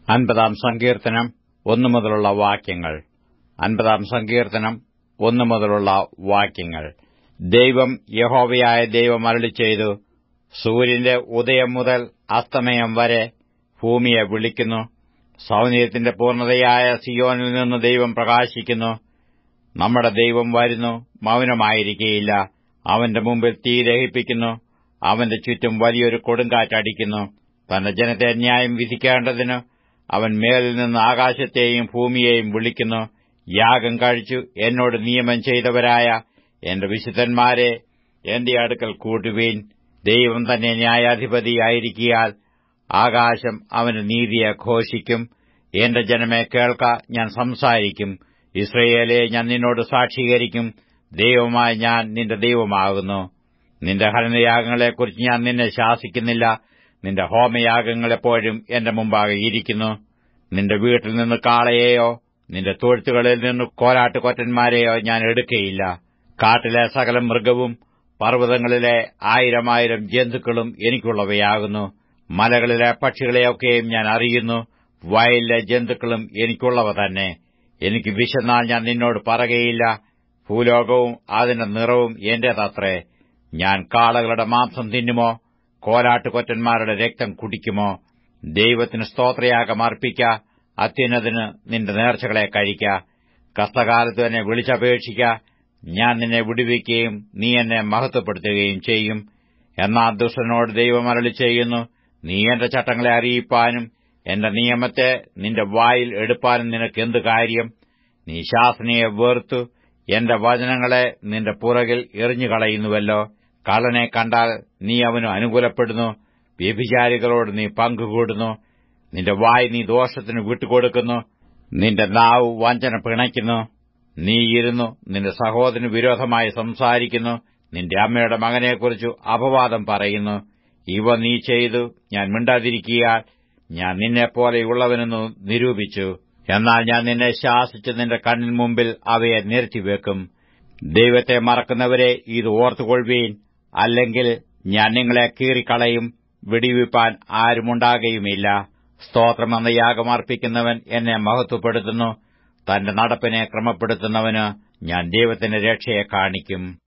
അൻപതാം സങ്കീർത്തനം ഒന്നു മുതലുള്ള വാക്യങ്ങൾ അൻപതാം സങ്കീർത്തനം ഒന്നു മുതലുള്ള വാക്യങ്ങൾ ദൈവം യഹോവയായ ദൈവം അരുളി ചെയ്തു സൂര്യന്റെ ഉദയം മുതൽ അസ്തമയം വരെ ഭൂമിയെ വിളിക്കുന്നു സൗന്ദര്യത്തിന്റെ പൂർണ്ണതയായ സിയോനിൽ നിന്ന് ദൈവം പ്രകാശിക്കുന്നു നമ്മുടെ ദൈവം വരുന്നു മൗനമായിരിക്കയില്ല അവന്റെ മുമ്പിൽ തീ ദഹിപ്പിക്കുന്നു അവന്റെ ചുറ്റും വലിയൊരു കൊടുങ്കാറ്റടിക്കുന്നു തന്റെ ജനത്തെ ന്യായം വിധിക്കേണ്ടതിന് അവൻ മേലിൽ നിന്ന് ആകാശത്തെയും ഭൂമിയെയും വിളിക്കുന്നു യാഗം കഴിച്ചു എന്നോട് നിയമം ചെയ്തവരായ എന്റെ വിശുദ്ധന്മാരെ എന്റെ അടുക്കൽ കൂട്ടുവീൻ ദൈവം തന്നെ ന്യായാധിപതിയായിരിക്കിയാൽ ആകാശം അവന്റെ നീതിയെ ഘോഷിക്കും എന്റെ ജനമേ കേൾക്ക ഞാൻ സംസാരിക്കും ഇസ്രയേലെ ഞാൻ നിന്നോട് സാക്ഷീകരിക്കും ദൈവമായ ഞാൻ നിന്റെ ദൈവമാകുന്നു നിന്റെ ഹനനയാഗങ്ങളെക്കുറിച്ച് ഞാൻ നിന്നെ ശാസിക്കുന്നില്ല നിന്റെ ഹോമയാഗങ്ങൾ എപ്പോഴും എന്റെ മുമ്പാകെ ഇരിക്കുന്നു നിന്റെ വീട്ടിൽ നിന്ന് കാളയെയോ നിന്റെ തൊഴുത്തുകളിൽ നിന്ന് കോലാട്ടുകൊറ്റന്മാരെയോ ഞാൻ എടുക്കയില്ല കാട്ടിലെ സകല മൃഗവും പർവ്വതങ്ങളിലെ ആയിരമായിരം ജന്തുക്കളും എനിക്കുള്ളവയാകുന്നു മലകളിലെ പക്ഷികളെയൊക്കെയും ഞാൻ അറിയുന്നു വയലിലെ ജന്തുക്കളും എനിക്കുള്ളവ തന്നെ എനിക്ക് വിശന്നാൽ ഞാൻ നിന്നോട് പറകയില്ല ഭൂലോകവും അതിന്റെ നിറവും എന്റേതത്രേ ഞാൻ കാളകളുടെ മാംസം തിന്നുമോ കോലാട്ടുകൊറ്റന്മാരുടെ രക്തം കുടിക്കുമോ ദൈവത്തിന് സ്തോത്രയാഗം അർപ്പിക്ക അത്യുന്നതിന് നിന്റെ നേർച്ചകളെ കഴിക്ക കഷ്ടകാലത്ത് എന്നെ വിളിച്ചപേക്ഷിക്ക ഞാൻ നിന്നെ വിടുവിക്കുകയും നീ എന്നെ മഹത്വപ്പെടുത്തുകയും ചെയ്യും എന്നാൽ ദുഷ്ടനോട് ദൈവം അരളി ചെയ്യുന്നു നീ എന്റെ ചട്ടങ്ങളെ അറിയിപ്പാനും എന്റെ നിയമത്തെ നിന്റെ വായിൽ എടുപ്പാനും നിനക്കെന്ത് കാര്യം നീ ശാസനയെ വേർത്തു എന്റെ വചനങ്ങളെ നിന്റെ പുറകിൽ എറിഞ്ഞുകളയുന്നുവല്ലോ കള്ളനെ കണ്ടാൽ നീ അവനു അനുകൂലപ്പെടുന്നു വ്യഭിചാരികളോട് നീ പങ്കുകൂടുന്നു നിന്റെ വായ് നീ ദോഷത്തിന് വിട്ടുകൊടുക്കുന്നു നിന്റെ നാവ് വഞ്ചന പിണയ്ക്കുന്നു നീ ഇരുന്നു നിന്റെ സഹോദരന് വിരോധമായി സംസാരിക്കുന്നു നിന്റെ അമ്മയുടെ മകനെക്കുറിച്ച് അപവാദം പറയുന്നു ഇവ നീ ചെയ്തു ഞാൻ മിണ്ടാതിരിക്കിയാൽ ഞാൻ നിന്നെപ്പോലെയുള്ളവനെന്നു നിരൂപിച്ചു എന്നാൽ ഞാൻ നിന്നെ ശാസിച്ച് നിന്റെ കണ്ണിന് മുമ്പിൽ അവയെ നിരത്തിവെക്കും ദൈവത്തെ മറക്കുന്നവരെ ഇത് ഓർത്തുകൊള്ളുവീൻ അല്ലെങ്കിൽ ഞാൻ നിങ്ങളെ കീറിക്കളയും വെടിവെപ്പാൻ ആരുമുണ്ടാകുകയുമില്ല സ്തോത്രമെന്ന യാഗമർപ്പിക്കുന്നവൻ എന്നെ മഹത്വപ്പെടുത്തുന്നു തന്റെ നടപ്പിനെ ക്രമപ്പെടുത്തുന്നവന് ഞാൻ ദൈവത്തിന്റെ രക്ഷയെ കാണിക്കും